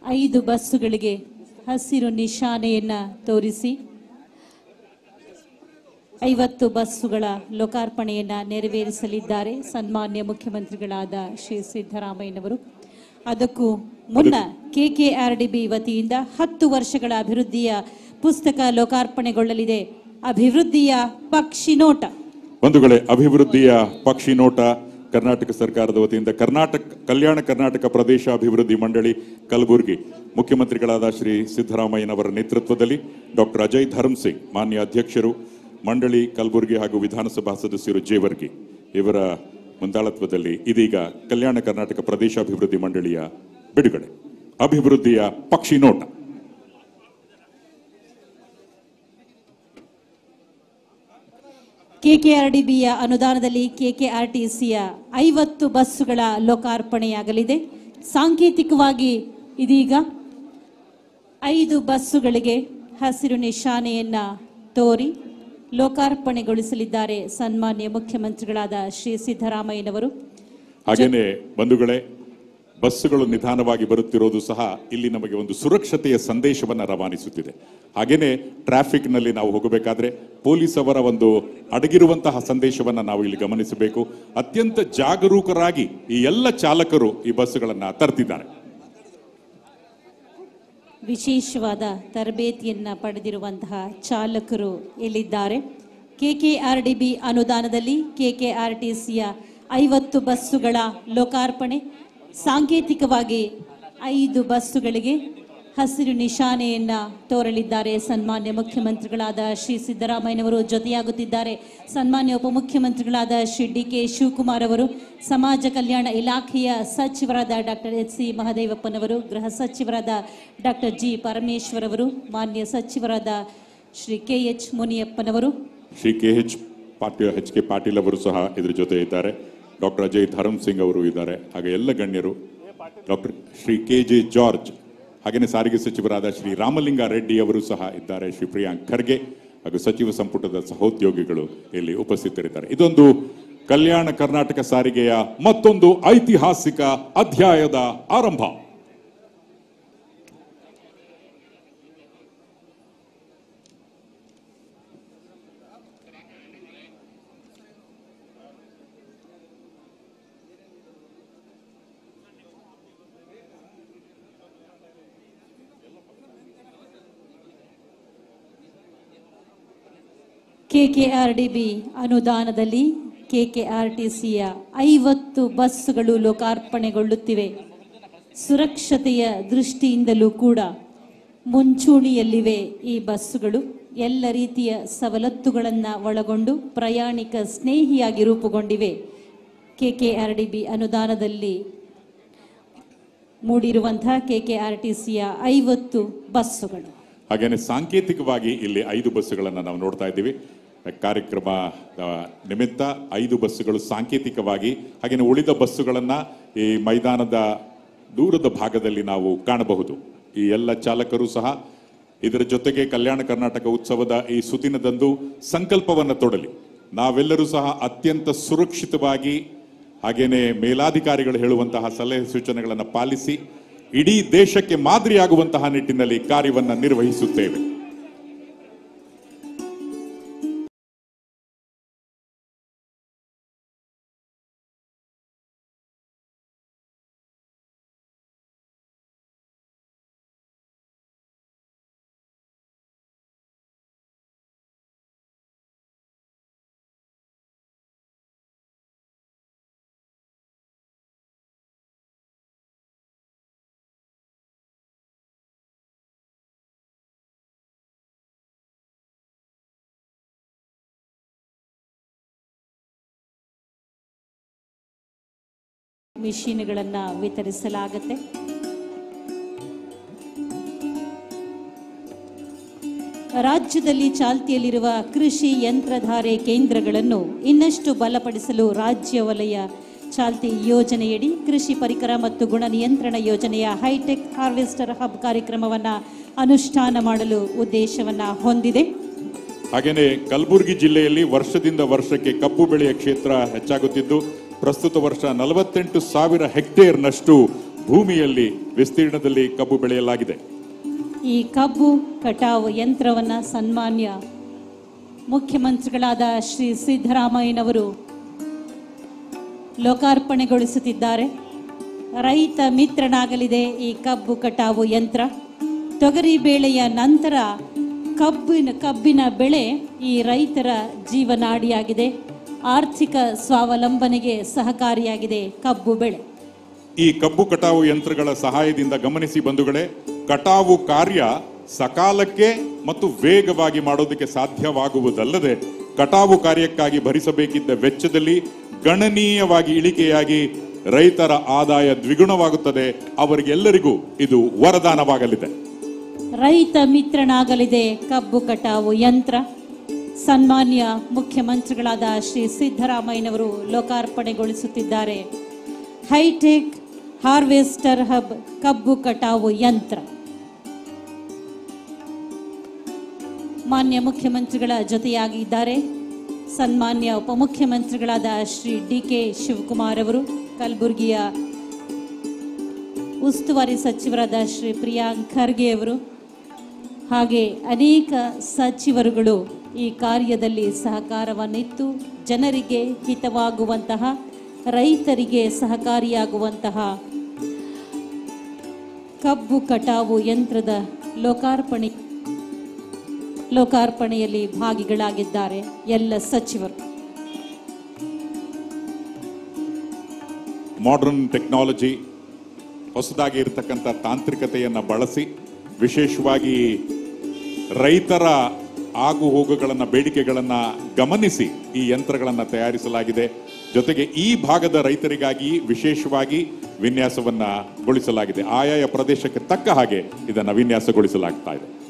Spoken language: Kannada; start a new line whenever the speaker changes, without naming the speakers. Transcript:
ಐದು ಬಸ್ಸುಗಳಿಗೆ ಹಸಿರು ನಿಶಾನೆಯನ್ನ ತೋರಿಸಿ ಐವತ್ತು ಬಸ್ಸುಗಳ ಲೋಕಾರ್ಪಣೆಯನ್ನ ನೆರವೇರಿಸಲಿದ್ದಾರೆ ಸನ್ಮಾನ್ಯ ಮುಖ್ಯಮಂತ್ರಿಗಳಾದ ಶ್ರೀ ಸಿದ್ದರಾಮಯ್ಯನವರು ಅದಕ್ಕೂ ಮುನ್ನ ಕೆಕೆಆರ್ಡಿಬಿ ವತಿಯಿಂದ ಹತ್ತು ವರ್ಷಗಳ ಅಭಿವೃದ್ಧಿಯ ಪುಸ್ತಕ ಲೋಕಾರ್ಪಣೆಗೊಳ್ಳಲಿದೆ ಅಭಿವೃದ್ಧಿಯ ಪಕ್ಷಿನೋಟ
ಬಂಧುಗಳೇ ಅಭಿವೃದ್ಧಿಯ ಪಕ್ಷಿ ನೋಟ ಕರ್ನಾಟಕ ಸರ್ಕಾರದ ವತಿಯಿಂದ ಕರ್ನಾಟಕ ಕಲ್ಯಾಣ ಕರ್ನಾಟಕ ಪ್ರದೇಶ ಅಭಿವೃದ್ಧಿ ಮಂಡಳಿ ಕಲಬುರಗಿ ಮುಖ್ಯಮಂತ್ರಿಗಳಾದ ಶ್ರೀ ಸಿದ್ದರಾಮಯ್ಯನವರ ನೇತೃತ್ವದಲ್ಲಿ ಡಾಕ್ಟರ್ ಅಜಯ್ ಧರ್ಮ್ ಸಿಂಗ್ ಮಾನ್ಯ ಅಧ್ಯಕ್ಷರು ಮಂಡಳಿ ಕಲಬುರಗಿ ಹಾಗೂ ವಿಧಾನಸಭಾ ಸದಸ್ಯರು ಜೇವರ್ಗಿ ಇವರ ಮುಂದಾಳತ್ವದಲ್ಲಿ ಇದೀಗ ಕಲ್ಯಾಣ ಕರ್ನಾಟಕ ಪ್ರದೇಶಾಭಿವೃದ್ಧಿ ಮಂಡಳಿಯ ಬಿಡುಗಡೆ ಅಭಿವೃದ್ಧಿಯ ಪಕ್ಷಿ ನೋಟ
ಕೆಕೆಆರ್ಡಿಬಿಯ ಅನುದಾನದಲ್ಲಿ ಕೆಕೆಆರ್ಟಿಸಿಯ ಐವತ್ತು ಬಸ್ಸುಗಳ ಲೋಕಾರ್ಪಣೆಯಾಗಲಿದೆ ಸಾಂಕೇತಿಕವಾಗಿ ಇದೀಗ ಐದು ಬಸ್ಸುಗಳಿಗೆ ಹಸಿರು ನಿಶಾನೆಯನ್ನ ತೋರಿ ಲೋಕಾರ್ಪಣೆಗೊಳಿಸಲಿದ್ದಾರೆ ಸನ್ಮಾನ್ಯ ಮುಖ್ಯಮಂತ್ರಿಗಳಾದ ಶ್ರೀ ಸಿದ್ದರಾಮಯ್ಯನವರು
ಹಾಗೇನೆ ಬಂಧುಗಳೇ ಬಸ್ಸುಗಳು ನಿಧಾನವಾಗಿ ಬರುತ್ತಿರೋದು ಸಹ ಇಲ್ಲಿ ನಮಗೆ ಒಂದು ಸುರಕ್ಷತೆಯ ಸಂದೇಶವನ್ನ ರವಾನಿಸುತ್ತಿದೆ ಹಾಗೇನೆ ಟ್ರಾಫಿಕ್ ನಲ್ಲಿ ನಾವು ಹೋಗಬೇಕಾದ್ರೆ ಪೊಲೀಸ್ ಅವರ ಒಂದು ಅಡಗಿರುವಂತಹ ಸಂದೇಶವನ್ನ ನಾವು ಇಲ್ಲಿ ಗಮನಿಸಬೇಕು ಅತ್ಯಂತ ಜಾಗರೂಕರಾಗಿ ಈ ಎಲ್ಲ ಚಾಲಕರು ಈ ಬಸ್ಸುಗಳನ್ನ ತರ್ತಿದ್ದಾರೆ
ವಿಶೇಷವಾದ ತರಬೇತಿಯನ್ನ ಪಡೆದಿರುವಂತಹ ಚಾಲಕರು ಇಲ್ಲಿದ್ದಾರೆ ಕೆಕೆಆರ್ಡಿಬಿ ಅನುದಾನದಲ್ಲಿ ಕೆಕೆಆರ್ಟಿಸಿಯ ಐವತ್ತು ಬಸ್ಸುಗಳ ಲೋಕಾರ್ಪಣೆ ಸಾಂಕೇತಿಕವಾಗಿ ಐದು ಬಸ್ಸುಗಳಿಗೆ ಹಸಿರು ನಿಶಾನೆಯನ್ನ ತೋರಲಿದ್ದಾರೆ ಸನ್ಮಾನ್ಯ ಮುಖ್ಯಮಂತ್ರಿಗಳಾದ ಶ್ರೀ ಸಿದ್ದರಾಮಯ್ಯನವರು ಜೊತೆಯಾಗುತ್ತಿದ್ದಾರೆ ಸನ್ಮಾನ್ಯ ಉಪಮುಖ್ಯಮಂತ್ರಿಗಳಾದ ಶ್ರೀ ಡಿ ಕೆ ಶಿವಕುಮಾರ್ ಅವರು ಸಮಾಜ ಕಲ್ಯಾಣ ಇಲಾಖೆಯ ಸಚಿವರಾದ ಡಾಕ್ಟರ್ ಎಚ್ ಸಿ ಮಹದೇವಪ್ಪನವರು ಗೃಹ ಸಚಿವರಾದ ಡಾಕ್ಟರ್ ಜಿ ಪರಮೇಶ್ವರ್ ಅವರು ಮಾನ್ಯ ಸಚಿವರಾದ ಶ್ರೀ ಕೆ ಎಚ್ ಮುನಿಯಪ್ಪನವರು
Shri K H Patil H K Patil ಅವರು ಸಹ ಇದ್ರ ಜೊತೆ ಇದ್ದಾರೆ ಡಾಕ್ಟರ್ ಅಜಯ್ ಧರ್ಮ್ ಸಿಂಗ್ ಅವರು ಇದ್ದಾರೆ ಹಾಗೆ ಎಲ್ಲ ಗಣ್ಯರು doctor Shri K J George ಹಾಗೆಯೇ ಸಾರಿಗೆ ಸಚಿವರಾದ ಶ್ರೀ ರಾಮಲಿಂಗ ರೆಡ್ಡಿ ಅವರು ಸಹ ಇದ್ದಾರೆ ಶ್ರೀ ಪ್ರಿಯಾಂಕ್ ಖರ್ಗೆ ಹಾಗೂ ಸಚಿವ ಸಂಪುಟದ ಸಹೋದ್ಯೋಗಿಗಳು ಇಲ್ಲಿ ಉಪಸ್ಥಿತರಿದ್ದಾರೆ ಇದೊಂದು ಕಲ್ಯಾಣ ಕರ್ನಾಟಕ ಸಾರಿಗೆಯ ಮತ್ತೊಂದು ಐತಿಹಾಸಿಕ ಅಧ್ಯಾಯದ ಆರಂಭ
ಕೆಕೆಆರ್ಡಿಬಿ ಅನುದಾನದಲ್ಲಿ ಕೆಕೆಆರ್ಟಿಸಿಯ ಐವತ್ತು ಬಸ್ಸುಗಳು ಲೋಕಾರ್ಪಣೆಗೊಳ್ಳುತ್ತಿವೆ ಸುರಕ್ಷತೆಯ ದೃಷ್ಟಿಯಿಂದಲೂ ಕೂಡ ಮುಂಚೂಣಿಯಲ್ಲಿವೆ ಈ ಬಸ್ಸುಗಳು ಎಲ್ಲ ರೀತಿಯ ಸವಲತ್ತುಗಳನ್ನು ಒಳಗೊಂಡು ಪ್ರಯಾಣಿಕ ಸ್ನೇಹಿಯಾಗಿ ರೂಪುಗೊಂಡಿವೆ ಕೆಕೆಆರ್ಡಿಬಿ ಅನುದಾನದಲ್ಲಿ ಮೂಡಿರುವಂತಹ ಕೆಕೆಆರ್ಟಿಸಿಯ ಐವತ್ತು ಬಸ್ಸುಗಳು
ಹಾಗೇನೆ ಸಾಂಕೇತಿಕವಾಗಿ ಇಲ್ಲಿ ಐದು ಬಸ್ಸುಗಳನ್ನು ನಾವು ನೋಡ್ತಾ ಇದ್ದೀವಿ ಕಾರ್ಯಕ್ರಮ ಆ, ನಿಮಿತ್ತ ಐದು ಬಸ್ಸುಗಳು ಸಾಂಕೇತಿಕವಾಗಿ ಹಾಗೇನೆ ಉಳಿದ ಬಸ್ಸುಗಳನ್ನ ಈ ಮೈದಾನದ ದೂರದ ಭಾಗದಲ್ಲಿ ನಾವು ಕಾಣಬಹುದು ಈ ಎಲ್ಲ ಚಾಲಕರು ಸಹ ಇದರ ಜೊತೆಗೆ ಕಲ್ಯಾಣ ಕರ್ನಾಟಕ ಉತ್ಸವದ ಈ ಸುದಿನದಂದು ಸಂಕಲ್ಪವನ್ನು ತೊಡಲಿ ನಾವೆಲ್ಲರೂ ಸಹ ಅತ್ಯಂತ ಸುರಕ್ಷಿತವಾಗಿ ಹಾಗೇನೆ ಮೇಲಾಧಿಕಾರಿಗಳು ಹೇಳುವಂತಹ ಸಲಹೆ ಸೂಚನೆಗಳನ್ನು ಪಾಲಿಸಿ ಇಡೀ ದೇಶಕ್ಕೆ ಮಾದರಿಯಾಗುವಂತಹ ನಿಟ್ಟಿನಲ್ಲಿ ಕಾರ್ಯವನ್ನ ನಿರ್ವಹಿಸುತ್ತೇವೆ
ಮಿಷಿನ್ಗಳನ್ನು ವಿತರಿಸಲಾಗುತ್ತೆ ರಾಜ್ಯದಲ್ಲಿ ಚಾಲ್ತಿಯಲ್ಲಿರುವ ಕೃಷಿ ಯಂತ್ರಧಾರೆ ಕೇಂದ್ರಗಳನ್ನು ಇನ್ನಷ್ಟು ಬಲಪಡಿಸಲು ರಾಜ್ಯ ವಲಯ ಚಾಲ್ತಿ ಯೋಜನೆಯಡಿ ಕೃಷಿ ಪರಿಕರ ಮತ್ತು ಗುಣ ನಿಯಂತ್ರಣ ಯೋಜನೆಯ ಹೈಟೆಕ್ ಹಾರ್ವೆಸ್ಟರ್ ಹಬ್ ಕಾರ್ಯಕ್ರಮವನ್ನು ಅನುಷ್ಠಾನ ಮಾಡಲು ಉದ್ದೇಶವನ್ನು ಹೊಂದಿದೆ
ಹಾಗೇನೆ ಕಲಬುರಗಿ ಜಿಲ್ಲೆಯಲ್ಲಿ ವರ್ಷದಿಂದ ವರ್ಷಕ್ಕೆ ಕಬ್ಬು ಬೆಳೆಯ ಕ್ಷೇತ್ರ ಹೆಚ್ಚಾಗುತ್ತಿದ್ದು ಪ್ರಸ್ತುತ ವರ್ಷ ನಲವತ್ತೆಂಟು ಸಾವಿರ ಹೆಕ್ಟೇರ್ನಷ್ಟು ಭೂಮಿಯಲ್ಲಿ ವಿಸ್ತೀರ್ಣದಲ್ಲಿ ಕಬ್ಬು ಬೆಳೆಯಲಾಗಿದೆ
ಈ ಕಬ್ಬು ಕಟಾವು ಯಂತ್ರವನ್ನ ಸನ್ಮಾನ್ಯ ಮುಖ್ಯಮಂತ್ರಿಗಳಾದ ಶ್ರೀ ಸಿದ್ದರಾಮಯ್ಯನವರು ಲೋಕಾರ್ಪಣೆಗೊಳಿಸುತ್ತಿದ್ದಾರೆ ರೈತ ಮಿತ್ರನಾಗಲಿದೆ ಈ ಕಬ್ಬು ಕಟಾವು ಯಂತ್ರ ತೊಗರಿ ಬೇಳೆಯ ನಂತರ ಕಬ್ಬಿನ ಕಬ್ಬಿನ ಬೆಳೆ ಈ ರೈತರ ಜೀವನಾಡಿಯಾಗಿದೆ ಆರ್ಥಿಕ ಸ್ವಾವಲಂಬನೆಗೆ ಸಹಕಾರಿಯಾಗಿದೆ ಕಬ್ಬು ಬೆಳೆ
ಈ ಕಬ್ಬು ಕಟಾವು ಯಂತ್ರಗಳ ಸಹಾಯದಿಂದ ಗಮನಿಸಿ ಬಂಧುಗಳೇ ಕಟಾವು ಕಾರ್ಯ ಸಕಾಲಕ್ಕೆ ಮತ್ತು ವೇಗವಾಗಿ ಮಾಡೋದಕ್ಕೆ ಸಾಧ್ಯವಾಗುವುದಲ್ಲದೆ ಕಟಾವು ಕಾರ್ಯಕ್ಕಾಗಿ ಭರಿಸಬೇಕಿದ್ದ ವೆಚ್ಚದಲ್ಲಿ ಗಣನೀಯವಾಗಿ ಇಳಿಕೆಯಾಗಿ ರೈತರ ಆದಾಯ ದ್ವಿಗುಣವಾಗುತ್ತದೆ ಅವರಿಗೆಲ್ಲರಿಗೂ ಇದು ವರದಾನವಾಗಲಿದೆ
ರೈತ ಮಿತ್ರನಾಗಲಿದೆ ಕಬ್ಬು ಕಟಾವು ಯಂತ್ರ ಸನ್ಮಾನ್ಯ ಮುಖ್ಯಮಂತ್ರಿಗಳಾದ ಶ್ರೀ ಸಿದ್ದರಾಮಯ್ಯನವರು ಲೋಕಾರ್ಪಣೆಗೊಳಿಸುತ್ತಿದ್ದಾರೆ ಹೈಟೆಕ್ ಹಾರ್ವೆಸ್ಟರ್ ಹಬ್ ಕಬ್ಬು ಕಟಾವು ಯಂತ್ರ ಮಾನ್ಯ ಮುಖ್ಯಮಂತ್ರಿಗಳ ಜೊತೆಯಾಗಿದ್ದಾರೆ ಸನ್ಮಾನ್ಯ ಉಪಮುಖ್ಯಮಂತ್ರಿಗಳಾದ ಶ್ರೀ ಡಿ ಕೆ ಶಿವಕುಮಾರ್ ಅವರು ಕಲಬುರಗಿಯ ಉಸ್ತುವಾರಿ ಸಚಿವರಾದ ಶ್ರೀ ಪ್ರಿಯಾಂಕ್ ಖರ್ಗೆ ಅವರು ಹಾಗೆ ಅನೇಕ ಸಚಿವರುಗಳು ಈ ಕಾರ್ಯದಲ್ಲಿ ಸಹಕಾರವನ್ನಿತ್ತು ಜನರಿಗೆ ಹಿತವಾಗುವಂತಹ ರೈತರಿಗೆ ಸಹಕಾರಿಯಾಗುವಂತಹ ಕಬ್ಬು ಕಟಾವು ಯಂತ್ರದ ಲೋಕಾರ್ಪಣೆ ಲೋಕಾರ್ಪಣೆಯಲ್ಲಿ ಭಾಗಿಗಳಾಗಿದ್ದಾರೆ ಎಲ್ಲ ಸಚಿವರು
ಮಾಡರ್ನ್ ಟೆಕ್ನಾಲಜಿ ಹೊಸದಾಗಿ ಇರತಕ್ಕಂಥ ತಾಂತ್ರಿಕತೆಯನ್ನು ಬಳಸಿ ವಿಶೇಷವಾಗಿ ರೈತರ ಆಗು ಹೋಗುಗಳನ್ನು ಬೇಡಿಕೆಗಳನ್ನು ಗಮನಿಸಿ ಈ ಯಂತ್ರಗಳನ್ನು ತಯಾರಿಸಲಾಗಿದೆ ಜೊತೆಗೆ ಈ ಭಾಗದ ರೈತರಿಗಾಗಿ ವಿಶೇಷವಾಗಿ ವಿನ್ಯಾಸವನ್ನ ಗೊಳಿಸಲಾಗಿದೆ ಆಯಾಯ ಪ್ರದೇಶಕ್ಕೆ ತಕ್ಕ ಹಾಗೆ ಇದನ್ನು ವಿನ್ಯಾಸಗೊಳಿಸಲಾಗ್ತಾ ಇದೆ